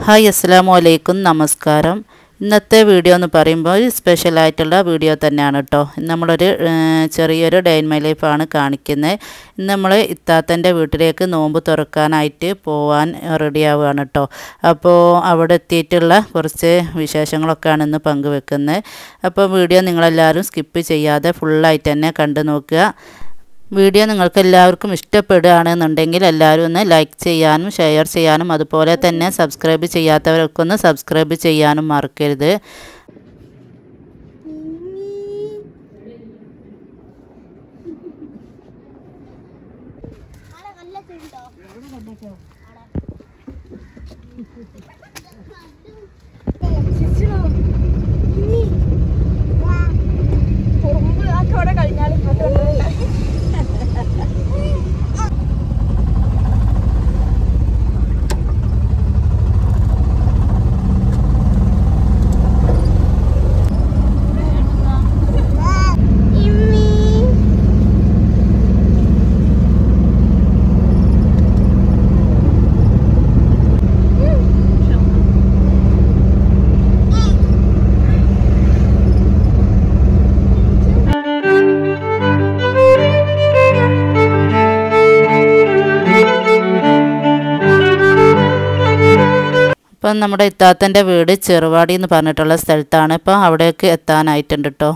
Hi അസ്സാം വലൈക്കും നമസ്കാരം ഇന്നത്തെ വീഡിയോ എന്ന് പറയുമ്പോൾ ഒരു സ്പെഷ്യലായിട്ടുള്ള വീഡിയോ തന്നെയാണ് കേട്ടോ ഇന്ന് നമ്മളൊരു ഏഹ്, ചെറിയൊരു ഡേ ഇൻ മൈ ലൈഫാണ് കാണിക്കുന്നത് ഇന്ന് നമ്മൾ ഇത്താത്തൻ്റെ വീട്ടിലേക്ക് നോമ്പ് തുറക്കാനായിട്ട് പോവാൻ റെഡി ആവുകയാണ് കേട്ടോ അപ്പോൾ അവിടെ എത്തിയിട്ടുള്ള കുറച്ച് വിശേഷങ്ങളൊക്കെയാണ് ഇന്ന് പങ്കുവെക്കുന്നത് അപ്പോൾ വീഡിയോ നിങ്ങളെല്ലാവരും സ്കിപ്പ് ചെയ്യാതെ ഫുള്ളായിട്ട് തന്നെ കണ്ടു നോക്കുക വീഡിയോ നിങ്ങൾക്ക് എല്ലാവർക്കും ഇഷ്ടപ്പെടുകയാണെന്നുണ്ടെങ്കിൽ എല്ലാവരും ഒന്ന് ലൈക്ക് ചെയ്യാനും ഷെയർ ചെയ്യാനും അതുപോലെ തന്നെ സബ്സ്ക്രൈബ് ചെയ്യാത്തവരൊക്കെ ഒന്ന് സബ്സ്ക്രൈബ് ചെയ്യാനും മറക്കരുത് അവിടെ കഴിഞ്ഞാൽ ഇങ്ങോട്ട് കൊണ്ടുവരണ്ട. ഇപ്പം നമ്മുടെ ഇത്താത്തൻ്റെ വീട് ചെറുവാടി എന്ന് പറഞ്ഞിട്ടുള്ള സ്ഥലത്താണ് ഇപ്പോൾ അവിടേക്ക് എത്താനായിട്ടുണ്ട് കേട്ടോ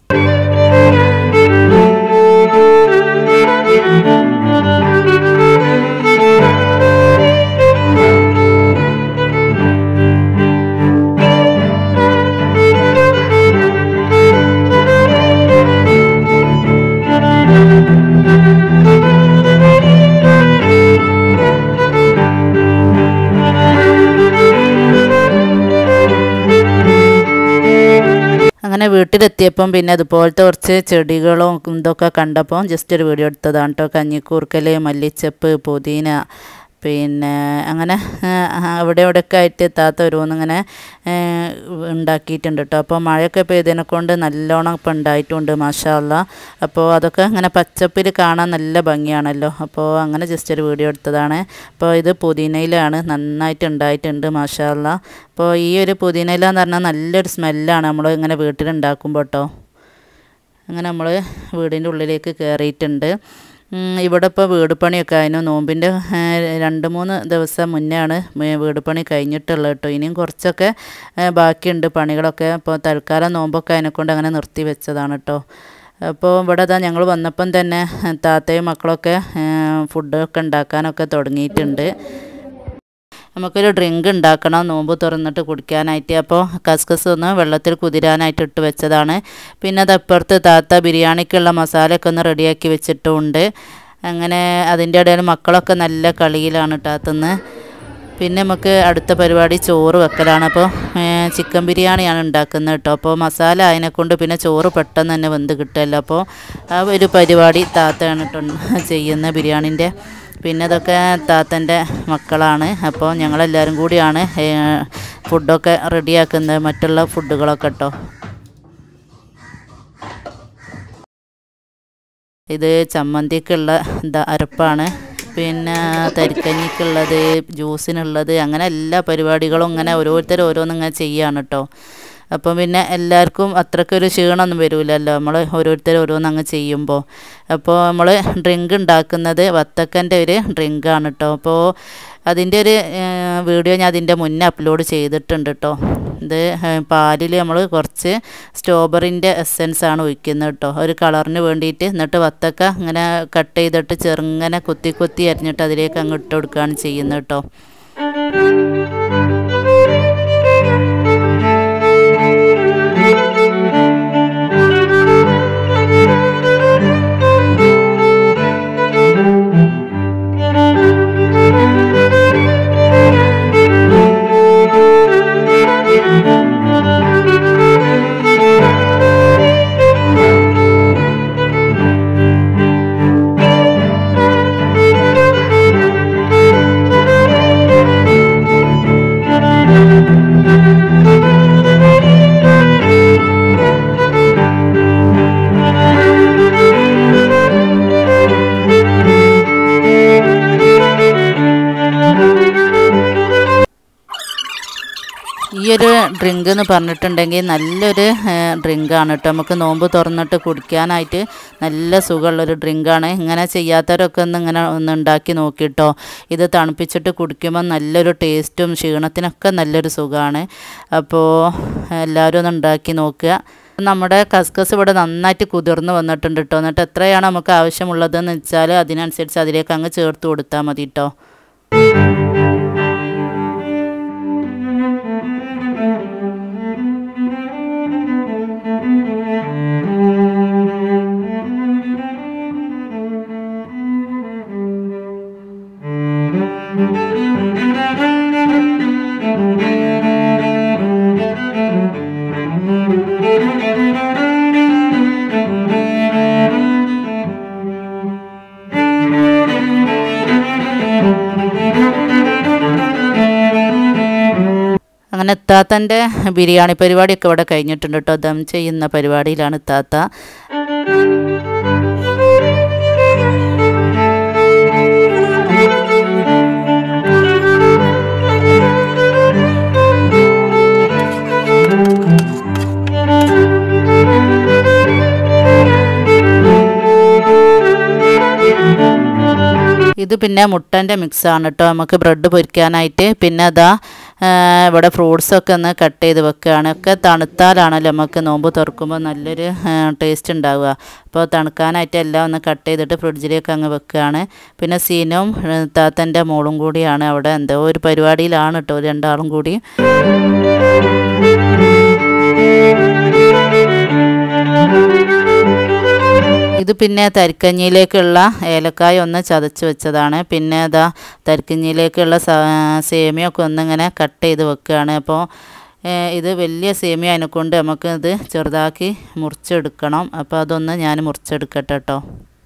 അങ്ങനെ വീട്ടിലെത്തിയപ്പം പിന്നെ അതുപോലത്തെ കുറച്ച് ചെടികളും ഇതൊക്കെ കണ്ടപ്പോൾ ജസ്റ്റ് ഒരു വീഡിയോ എടുത്തതാണ് കേട്ടോ കഞ്ഞിക്കൂർക്കൽ മല്ലിച്ചപ്പ് പുതിന പിന്നെ അങ്ങനെ ആ, അവിടെ ഇവിടെയൊക്കെ ആയിട്ട് താത്ത ഓരോന്നിങ്ങനെ ഏ, ഉണ്ടാക്കിയിട്ടുണ്ട് കേട്ടോ അപ്പോൾ മഴയൊക്കെ പെയ്തതിനെ കൊണ്ട് നല്ലോണം ഇപ്പം ഉണ്ടായിട്ടുണ്ട് മാഷാല്ല അപ്പോൾ അതൊക്കെ ഇങ്ങനെ പച്ചപ്പിൽ കാണാൻ നല്ല ഭംഗിയാണല്ലോ അപ്പോൾ അങ്ങനെ ജസ്റ്റ് ഒരു വീഡിയോ എടുത്തതാണ് അപ്പോൾ ഇത് പുതിനയിലാണ് നന്നായിട്ട് ഉണ്ടായിട്ടുണ്ട് മാഷാല്ല അപ്പോൾ ഈ ഒരു പുതിനയില എന്ന് പറഞ്ഞാൽ നല്ലൊരു സ്മെല്ലാണ് നമ്മൾ ഇങ്ങനെ വീട്ടിലുണ്ടാക്കുമ്പോൾ കേട്ടോ അങ്ങനെ നമ്മൾ വീടിൻ്റെ ഉള്ളിലേക്ക് കയറിയിട്ടുണ്ട് ഉം, ഇവിടെ ഇപ്പോൾ വീട് പണിയൊക്കെ ആയിരുന്നു നോമ്പിൻ്റെ ഏഹ്, രണ്ട് മൂന്ന് ദിവസം മുന്നെയാണ് മേ- വീട് പണി കഴിഞ്ഞിട്ടുള്ളത് കേട്ടോ ഇനിയും കുറച്ചൊക്കെ ഏഹ്, ബാക്കിയുണ്ട് പണികളൊക്കെ അപ്പോൾ തൽക്കാലം നോമ്പൊക്കെ അതിനെക്കൊണ്ട് അങ്ങനെ നിർത്തി വെച്ചതാണ് കേട്ടോ അപ്പോൾ ഇവിടെ അതാ ഞങ്ങൾ വന്നപ്പം തന്നെ താത്തയും മക്കളൊക്കെ ഏഹ്, ഫുഡൊക്കെ ഉണ്ടാക്കാനൊക്കെ തുടങ്ങിയിട്ടുണ്ട് നമുക്കൊരു ഡ്രിങ്ക് ഉണ്ടാക്കണം നോമ്പ് തുറന്നിട്ട് കുടിക്കാനായിട്ട് അപ്പോൾ കസ്കസ് ഒന്ന് വെള്ളത്തിൽ കുതിരാനായിട്ട് ഇട്ട് വെച്ചതാണ് പിന്നെ അത് അപ്പുറത്ത് താത്ത ബിരിയാണിക്കുള്ള മസാലയൊക്കെ ഒന്ന് റെഡിയാക്കി വെച്ചിട്ടുമുണ്ട് അങ്ങനെ അതിൻ്റെ ഇടയിൽ മക്കളൊക്കെ നല്ല കളിയിലാണ് താത്തന്ന് പിന്നെ നമുക്ക് അടുത്ത പരിപാടി ചോറ് വെക്കലാണ് അപ്പോൾ ചിക്കൻ ബിരിയാണിയാണ് ഉണ്ടാക്കുന്നത് കേട്ടോ അപ്പോൾ മസാല അതിനെക്കൊണ്ട് പിന്നെ ചോറ് പെട്ടെന്ന് തന്നെ വെന്ത് കിട്ടുമല്ലോ അപ്പോൾ ആ ഒരു പരിപാടി താത്തയാണ് കേട്ടോ ചെയ്യുന്നത് ബിരിയാണിൻ്റെ പിന്നെ ഇതൊക്കെ താത്തൻ്റെ മക്കളാണ് അപ്പോൾ ഞങ്ങളെല്ലാവരും കൂടിയാണ് ഏഹ്, ഫുഡൊക്കെ റെഡിയാക്കുന്നത് മറ്റുള്ള ഫുഡുകളൊക്കെ കേട്ടോ ഇത് ചമ്മന്തിക്കുള്ള ദ അരപ്പാണ് പിന്നെ തരിക്കഞ്ഞിക്കുള്ളത് ജ്യൂസിനുള്ളത് അങ്ങനെ എല്ലാ പരിപാടികളും ഇങ്ങനെ ഓരോരുത്തർ ഓരോന്നിങ്ങനെ ചെയ്യാണ് കേട്ടോ അപ്പം പിന്നെ എല്ലാവർക്കും അത്രയ്ക്കൊരു ക്ഷീണമൊന്നും വരില്ലല്ലോ നമ്മൾ ഓരോരുത്തർ ഓരോന്നങ്ങ് ചെയ്യുമ്പോൾ അപ്പോൾ നമ്മൾ ഡ്രിങ്ക് ഉണ്ടാക്കുന്നത് വത്തക്കൻ്റെ ഒരു ഡ്രിങ്കാണ് കേട്ടോ അപ്പോൾ അതിൻ്റെ ഒരു ഏഹ്, വീഡിയോ ഞാൻ അതിൻ്റെ മുന്നേ അപ്ലോഡ് ചെയ്തിട്ടുണ്ട് കേട്ടോ ഇത് പാലിൽ നമ്മൾ കുറച്ച് സ്ട്രോബെറിൻ്റെ എസെൻസ് ആണ് ഒഴിക്കുന്നത് കേട്ടോ ഒരു കളറിന് വേണ്ടിയിട്ട് എന്നിട്ട് വത്തക്ക ഇങ്ങനെ കട്ട് ചെയ്തിട്ട് ചെറുങ്ങനെ കുത്തി കുത്തി അരിഞ്ഞിട്ട് അതിലേക്ക് അങ്ങ് ഇട്ട് കൊടുക്കുകയാണ് ചെയ്യുന്നത് കേട്ടോ ഈ ഒരു ഡ്രിങ്ക് എന്ന് പറഞ്ഞിട്ടുണ്ടെങ്കിൽ നല്ലൊരു ഡ്രിങ്കാണ് കേട്ടോ നമുക്ക് നോമ്പ് തുറന്നിട്ട് കുടിക്കാനായിട്ട് നല്ല സുഖമുള്ളൊരു ഡ്രിങ്കാണ് ഇങ്ങനെ ചെയ്യാത്തവരൊക്കെ ഒന്ന് ഇങ്ങനെ ഒന്ന് ഉണ്ടാക്കി നോക്കിട്ടോ ഇത് തണുപ്പിച്ചിട്ട് കുടിക്കുമ്പോൾ നല്ലൊരു ടേസ്റ്റും ക്ഷീണത്തിനൊക്കെ നല്ലൊരു സുഖമാണ് അപ്പോൾ എല്ലാവരും ഒന്ന് ഉണ്ടാക്കി നോക്കുക നമ്മുടെ കസ്കസ് ഇവിടെ നന്നായിട്ട് കുതിർന്ന് വന്നിട്ടുണ്ട് കേട്ടോ എന്നിട്ട് എത്രയാണ് നമുക്ക് ആവശ്യമുള്ളതെന്ന് വെച്ചാൽ അതിനനുസരിച്ച് അതിലേക്ക് അങ്ങ് ചേർത്ത് കൊടുത്താൽ മതി കേട്ടോ അങ്ങനെ ഇത്താത്തൻ്റെ ബിരിയാണി പരിപാടിയൊക്കെ ഇവിടെ കഴിഞ്ഞിട്ടുണ്ട് കേട്ടോ ദം ചെയ്യുന്ന പരിപാടിയിലാണ് ഇത്താത്ത ഇത് പിന്നെ മുട്ടൻ്റെ മിക്സാണ് കേട്ടോ നമുക്ക് ബ്രെഡ് പൊരിക്കാനായിട്ട് പിന്നെ അതാ ആ, ഇവിടെ ഫ്രൂട്ട്സൊക്കെ ഒന്ന് കട്ട് ചെയ്ത് വെക്കുകയാണ് ഒക്കെ തണുത്താലാണല്ലോ നമുക്ക് നോമ്പ് തുറക്കുമ്പോൾ നല്ലൊരു ടേസ്റ്റ് ഉണ്ടാവുക അപ്പോൾ തണുക്കാനായിട്ട് എല്ലാം ഒന്ന് കട്ട് ചെയ്തിട്ട് ഫ്രിഡ്ജിലേക്ക് അങ്ങ് വെക്കുകയാണ് പിന്നെ സീനും ഏ, താത്തൻ്റെ മോളും കൂടിയാണ് അവിടെ എന്തോ ഒരു പരിപാടിയിലാണ് കേട്ടോ രണ്ടാളും കൂടി ഇത് പിന്നെ തരിക്കഞ്ഞിയിലേക്കുള്ള ഏലക്കായ ഒന്ന് ചതച്ച് വെച്ചതാണ് പിന്നെ ഇതാ തരിക്കഞ്ഞിയിലേക്കുള്ള സ- സേമിയൊക്കെ ഒന്നിങ്ങനെ കട്ട് ചെയ്ത് വെക്കുകയാണ് അപ്പോൾ ഏഹ്, ഇത് വലിയ സേമിയ അതിനെക്കൊണ്ട് നമുക്ക് ഇത് ചെറുതാക്കി മുറിച്ചെടുക്കണം അപ്പോൾ അതൊന്ന് ഞാൻ മുറിച്ചെടുക്കട്ടെ കേട്ടോ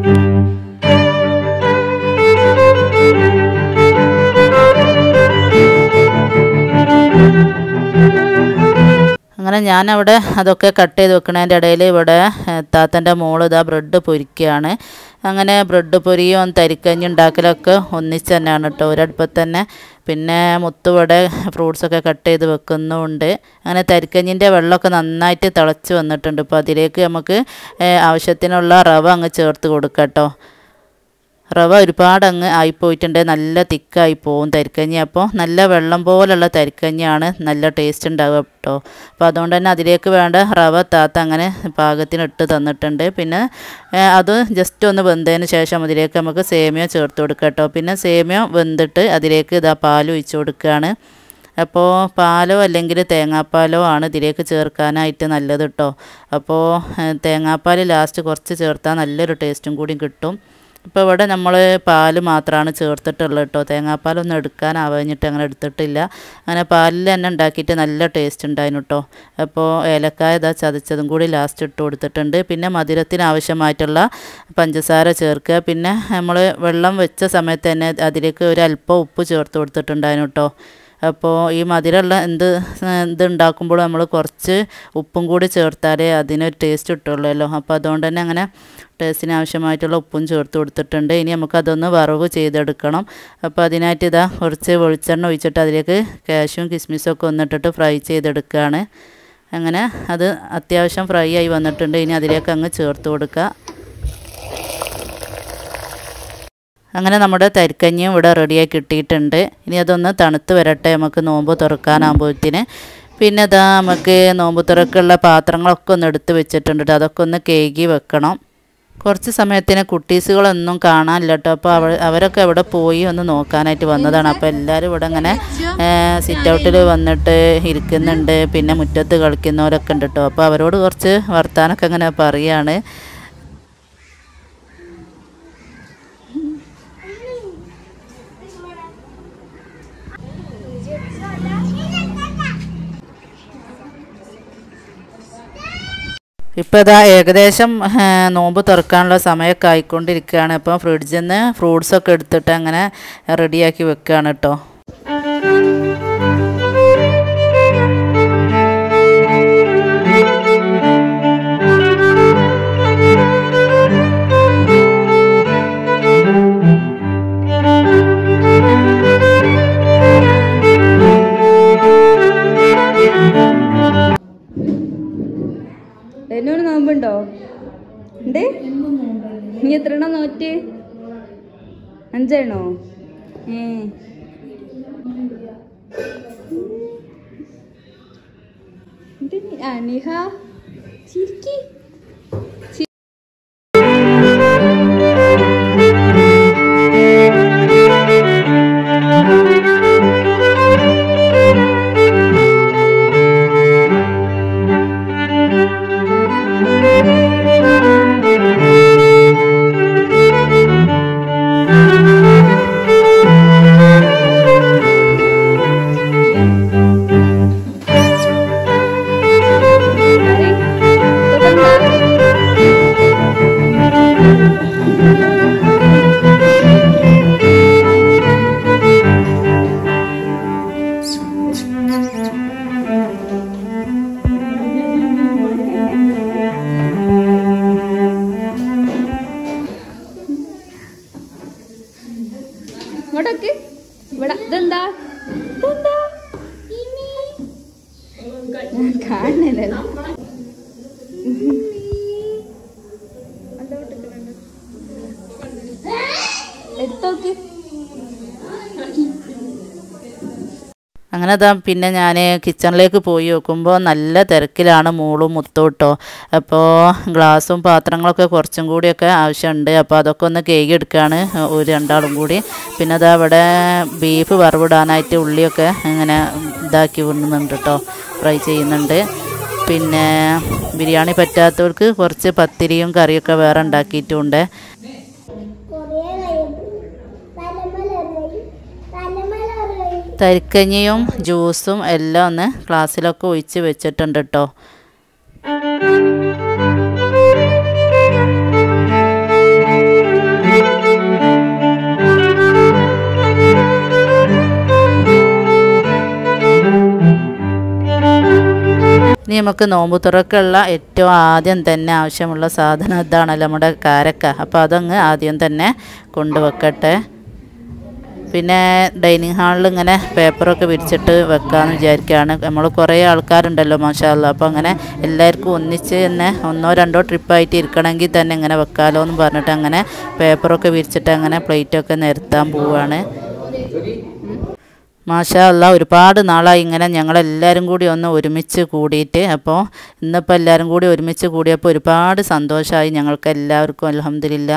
അങ്ങനെ ഞാനവിടെ അതൊക്കെ കട്ട് ചെയ്ത് വെക്കണതിൻ്റെ ഇടയിൽ ഇവിടെ ഏഹ്, താത്തൻ്റെ മോള് ഇതാ ബ്രെഡ് പൊരിക്കുകയാണ് അങ്ങനെ ബ്രെഡ് പൊരിയും തരിക്കഞ്ഞി ഉണ്ടാക്കലൊക്കെ ഒന്നിച്ച് തന്നെയാണ് കേട്ടോ ഒരടുപ്പത്ത് തന്നെ പിന്നെ മുത്തുവിടെ ഫ്രൂട്ട്സൊക്കെ കട്ട് ചെയ്ത് വെക്കുന്നുമുണ്ട് അങ്ങനെ തരിക്കഞ്ഞിൻ്റെ വെള്ളമൊക്കെ നന്നായിട്ട് തിളച്ച് വന്നിട്ടുണ്ട് അപ്പോൾ അതിലേക്ക് നമുക്ക് ഏഹ്, ആവശ്യത്തിനുള്ള റവ അങ്ങ് ചേർത്ത് കൊടുക്കാം കേട്ടോ റവ ഒരുപാട് അങ്ങ് ആയിപ്പോയിട്ടുണ്ട് നല്ല തിക്കായി പോവും തരിക്കഞ്ഞി അപ്പോൾ നല്ല വെള്ളം പോലുള്ള തരിക്കഞ്ഞിയാണ് നല്ല ടേസ്റ്റ് ഉണ്ടാവുക കേട്ടോ അപ്പോൾ അതുകൊണ്ട് തന്നെ അതിലേക്ക് വേണ്ട റവ താത്ത അങ്ങനെ പാകത്തിന് ഇട്ട് തന്നിട്ടുണ്ട് പിന്നെ ഏഹ്, അത് ജസ്റ്റ് ഒന്ന് വെന്തതിന് ശേഷം അതിലേക്ക് നമുക്ക് സേമിയ ചേർത്ത് കൊടുക്കാം കേട്ടോ പിന്നെ സേമിയ വെന്തിട്ട് അതിലേക്ക് ഇതാ പാൽ ഒഴിച്ച് കൊടുക്കുകയാണ് അപ്പോൾ പാലോ അല്ലെങ്കിൽ തേങ്ങാപ്പാലോ ആണ് ഇതിലേക്ക് ചേർക്കാനായിട്ട് നല്ലത് കേട്ടോ അപ്പോൾ ഏഹ്, തേങ്ങാപ്പാൽ ലാസ്റ്റ് കുറച്ച് ചേർത്താൽ നല്ലൊരു ടേസ്റ്റും കൂടി കിട്ടും ഇപ്പോൾ ഇവിടെ നമ്മൾ പാല് മാത്രമാണ് ചേർത്തിട്ടുള്ളത് കേട്ടോ തേങ്ങാപ്പാലൊന്നും എടുക്കാനാവഞ്ഞിട്ട് അങ്ങനെ എടുത്തിട്ടില്ല അങ്ങനെ പാലിൽ തന്നെ ഉണ്ടാക്കിയിട്ട് നല്ല ടേസ്റ്റ് ഉണ്ടായിരുന്നു കേട്ടോ അപ്പോൾ ഏലക്കായ ഇതാ ചതച്ചതും കൂടി ലാസ്റ്റ് ഇട്ട് കൊടുത്തിട്ടുണ്ട് പിന്നെ മധുരത്തിന് ആവശ്യമായിട്ടുള്ള പഞ്ചസാര ചേർക്കുക പിന്നെ നമ്മൾ വെള്ളം വെച്ച സമയത്ത് തന്നെ അതിലേക്ക് ഒരു അല്പം ഉപ്പ് ചേർത്ത് കൊടുത്തിട്ടുണ്ടായിരുന്നു കേട്ടോ അപ്പോൾ ഈ മധുരമുള്ള എന്ത് ഇത് ഉണ്ടാക്കുമ്പോൾ നമ്മൾ കുറച്ച് ഉപ്പും കൂടി ചേർത്താലേ അതിനൊരു ടേസ്റ്റ് കിട്ടുള്ളൂ അപ്പോൾ അതുകൊണ്ട് തന്നെ അങ്ങനെ ടേസ്റ്റിന് ആവശ്യമായിട്ടുള്ള ഉപ്പും ചേർത്ത് കൊടുത്തിട്ടുണ്ട് ഇനി നമുക്കതൊന്ന് വറവ് ചെയ്തെടുക്കണം അപ്പോൾ അതിനായിട്ട് ഇതാ കുറച്ച് വെളിച്ചെണ്ണ ഒഴിച്ചിട്ട് അതിലേക്ക് കാഷ്യും കിസ്മിസും ഒക്കെ ഒന്നിട്ടിട്ട് ഫ്രൈ ചെയ്തെടുക്കുകയാണ് അങ്ങനെ അത് അത്യാവശ്യം ഫ്രൈ ആയി വന്നിട്ടുണ്ട് ഇനി അതിലേക്ക് അങ്ങ് ചേർത്ത് കൊടുക്കുക അങ്ങനെ നമ്മുടെ തരിക്കഞ്ഞിയും ഇവിടെ റെഡിയായി കിട്ടിയിട്ടുണ്ട് ഇനി അതൊന്ന് തണുത്ത് വരട്ടെ നമുക്ക് നോമ്പ് തുറക്കാനാകുമ്പോഴത്തേന് പിന്നെ ഇതാ നമുക്ക് നോമ്പ് തുറക്കുള്ള പാത്രങ്ങളൊക്കെ ഒന്ന് എടുത്ത് വെച്ചിട്ടുണ്ട് ട്ടോ. അതൊക്കെ ഒന്ന് കേകി വെക്കണം കുറച്ച് സമയത്തിന് കുട്ടീസുകളൊന്നും കാണാനില്ല കേട്ടോ അപ്പോൾ അവ അവരൊക്കെ ഇവിടെ പോയി ഒന്ന് നോക്കാനായിട്ട് വന്നതാണ് അപ്പോൾ എല്ലാവരും ഇവിടെ ഇങ്ങനെ സിറ്റ് ഔട്ടിൽ വന്നിട്ട് ഇരിക്കുന്നുണ്ട് പിന്നെ മുറ്റത്ത് കളിക്കുന്നവരൊക്കെ ഉണ്ട് കേട്ടോ അപ്പോൾ അവരോട് കുറച്ച് വർത്താനൊക്കെ ഇങ്ങനെ പറയാണ് ഇപ്പോൾ ഇതാ ഏകദേശം ആ, നോമ്പ് തുറക്കാനുള്ള സമയമൊക്കെ ആയിക്കൊണ്ടിരിക്കുകയാണ് അപ്പോൾ ഫ്രിഡ്ജിൽ നിന്ന് ഫ്രൂട്ട്സൊക്കെ എടുത്തിട്ട് അങ്ങനെ റെഡിയാക്കി വെക്കുകയാണ് കേട്ടോ എന്നൊരു നോമ്പുണ്ടോ ഉണ്ട് ഇനി എത്ര എണ്ണം നോറ്റ് അഞ്ചെണ്ണോ ഏ ഇത് അനിഹ ചിരിക്കി ഇങ്ങോട്ടൊക്കെ ഇവിടെ ഇതെന്താ ഇതെന്താ കാണുന്നില്ലല്ലോ എടുത്തോക്ക് അങ്ങനെ അതാ പിന്നെ ഞാൻ കിച്ചണിലേക്ക് പോയി നോക്കുമ്പോൾ നല്ല തിരക്കിലാണ് മൂളും മുത്തോട്ടോ അപ്പോൾ ഗ്ലാസും പാത്രങ്ങളൊക്കെ കുറച്ചും കൂടിയൊക്കെ ആവശ്യമുണ്ട് അപ്പോൾ അതൊക്കെ ഒന്ന് കേക്ക് എടുക്കുകയാണ് ഒരു രണ്ടാളും കൂടി പിന്നെ അതാ അവിടെ ബീഫ് വറവിടാനായിട്ട് ഉള്ളിയൊക്കെ ഇങ്ങനെ ഇതാക്കി വിടുന്നുണ്ട് കേട്ടോ ഫ്രൈ ചെയ്യുന്നുണ്ട് പിന്നെ ബിരിയാണി പറ്റാത്തവർക്ക് കുറച്ച് പത്തിരിയും കറിയൊക്കെ വേറെ ഉണ്ടാക്കിയിട്ടുമുണ്ട് തരിക്കഞ്ഞിയും ജ്യൂസും എല്ലാം ഒന്ന് ഗ്ലാസ്സിലൊക്കെ ഒഴിച്ച് വെച്ചിട്ടുണ്ട് കേട്ടോ ഇനി നമുക്ക് നോമ്പ് തുറക്കുള്ള ഏറ്റവും ആദ്യം തന്നെ ആവശ്യമുള്ള സാധനം ഇതാണല്ലോ നമ്മുടെ കാരക്ക അപ്പോൾ അതങ്ങ് ആദ്യം തന്നെ കൊണ്ടുവെക്കട്ടെ പിന്നെ ഡൈനിങ് ഹാളിൽ ഇങ്ങനെ പേപ്പറൊക്കെ വിരിച്ചിട്ട് വെക്കാമെന്ന് വിചാരിക്കുകയാണ് നമ്മൾ കുറേ ആൾക്കാരുണ്ടല്ലോ മാഷാല്ല അപ്പോൾ അങ്ങനെ എല്ലാവർക്കും ഒന്നിച്ച് തന്നെ ഒന്നോ രണ്ടോ ട്രിപ്പായിട്ട് ഇരിക്കണമെങ്കിൽ തന്നെ ഇങ്ങനെ വെക്കാമല്ലോ എന്ന് പറഞ്ഞിട്ട് അങ്ങനെ പേപ്പറൊക്കെ വിരിച്ചിട്ട് അങ്ങനെ പ്ലേറ്റൊക്കെ നിരത്താൻ പോവുകയാണ് മാഷാ അല്ല ഒരുപാട് നാളായി ഇങ്ങനെ ഞങ്ങളെല്ലാവരും കൂടി ഒന്ന് ഒരുമിച്ച് കൂടിയിട്ട് അപ്പോൾ ഇന്നിപ്പോൾ എല്ലാവരും കൂടി ഒരുമിച്ച് കൂടിയപ്പോൾ ഒരുപാട് സന്തോഷമായി ഞങ്ങൾക്ക് എല്ലാവർക്കും അലഹമില്ല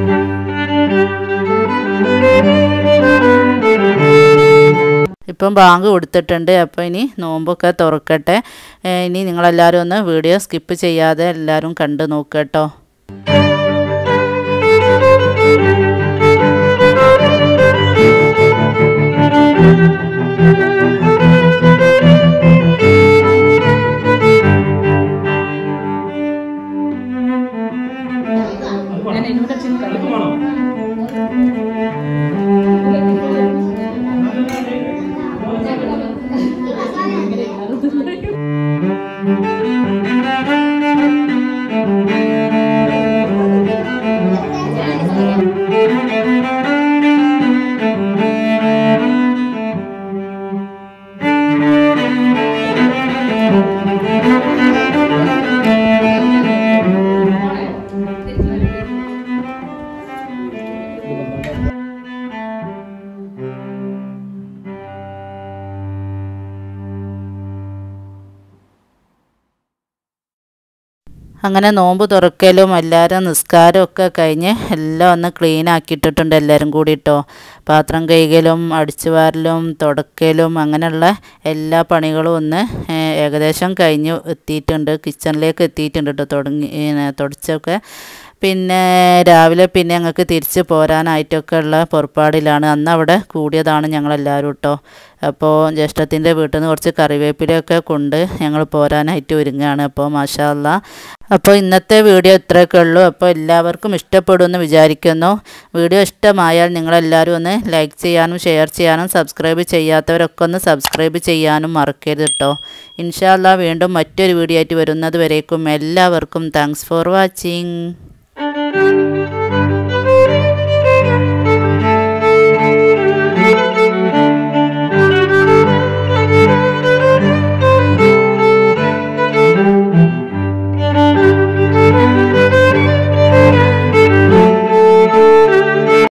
ഇപ്പം ബാങ്ക് കൊടുത്തിട്ടുണ്ട് അപ്പോൾ ഇനി നോമ്പൊക്കെ തുറക്കട്ടെ ഏ, ഇനി നിങ്ങളെല്ലാവരും ഒന്ന് വീഡിയോ സ്കിപ്പ് ചെയ്യാതെ എല്ലാവരും കണ്ടു നോക്കട്ടോ അങ്ങനെ നോമ്പ് തുറക്കലും എല്ലാവരും നിസ്കാരം ഒക്കെ കഴിഞ്ഞ് എല്ലാം ഒന്ന് ക്ലീൻ ആക്കിയിട്ടിട്ടുണ്ട് എല്ലാവരും കൂടിയിട്ടോ പാത്രം കഴുകലും അടിച്ചു വാരലും തുടക്കലും അങ്ങനെയുള്ള എല്ലാ പണികളും ഒന്ന് ഏഹ്, ഏകദേശം കഴിഞ്ഞ് എത്തിയിട്ടുണ്ട് കിച്ചണിലേക്ക് എത്തിയിട്ടുണ്ട് കേട്ടോ തുടങ്ങി ഏഹ്, തുടച്ചൊക്കെ പിന്നെ രാവിലെ പിന്നെ ഞങ്ങൾക്ക് തിരിച്ച് പോരാനായിട്ടൊക്കെ ഉള്ള പുറപ്പാടിലാണ് അന്ന് അവിടെ കൂടിയതാണ് ഞങ്ങളെല്ലാവരും കേട്ടോ അപ്പോൾ ജ്യേഷ്ഠത്തിൻ്റെ വീട്ടിൽ നിന്ന് കുറച്ച് കറിവേപ്പിലയൊക്കെ കൊണ്ട് ഞങ്ങൾ പോരാനായിട്ട് ഒരുങ്ങുകയാണ് അപ്പോൾ മാഷാ അല്ലാ അപ്പോൾ ഇന്നത്തെ വീഡിയോ ഇത്രയൊക്കെ ഉള്ളൂ അപ്പോൾ എല്ലാവർക്കും ഇഷ്ടപ്പെടുമെന്ന് വിചാരിക്കുന്നു വീഡിയോ ഇഷ്ടമായാൽ നിങ്ങളെല്ലാവരും ഒന്ന് ലൈക്ക് ചെയ്യാനും ഷെയർ ചെയ്യാനും സബ്സ്ക്രൈബ് ചെയ്യാത്തവരൊക്കെ ഒന്ന് സബ്സ്ക്രൈബ് ചെയ്യാനും മറക്കരുത് കേട്ടോ ഇൻഷാല്ല വീണ്ടും മറ്റൊരു വീഡിയോ ആയിട്ട് വരുന്നത് വരേക്കും എല്ലാവർക്കും താങ്ക്സ് ഫോർ വാച്ചിങ്